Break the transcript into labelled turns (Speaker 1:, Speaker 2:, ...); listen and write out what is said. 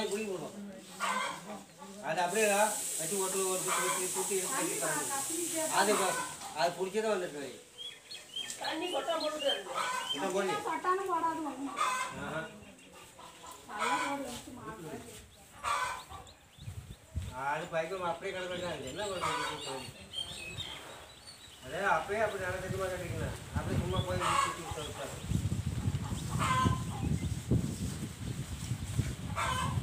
Speaker 1: போய் குடி போடுவோம் அது அப்படியே வச்சு ஒட்டு ஒரு குட்டி குட்டி குட்டி எடுத்து வைக்கிறாங்க. அது ப- அது பிடிச்சதான் வந்துட்டு
Speaker 2: தண்ணி கொட்டா போட்டுட்டு இருக்கு.
Speaker 1: என்ன பண்ணி
Speaker 3: சட்டான போடாது வாங்க
Speaker 1: ஆஹா.
Speaker 3: நல்லா போடு வச்சு மாவு
Speaker 1: அது பைக்கம் அப்படியே கிடக்கு என்ன பண்ணுறது அதே அப்பயே அப்படி நடந்துக்குமா கேட்டீங்களா அப்படி சும்மா போய் சுற்றி விட்டு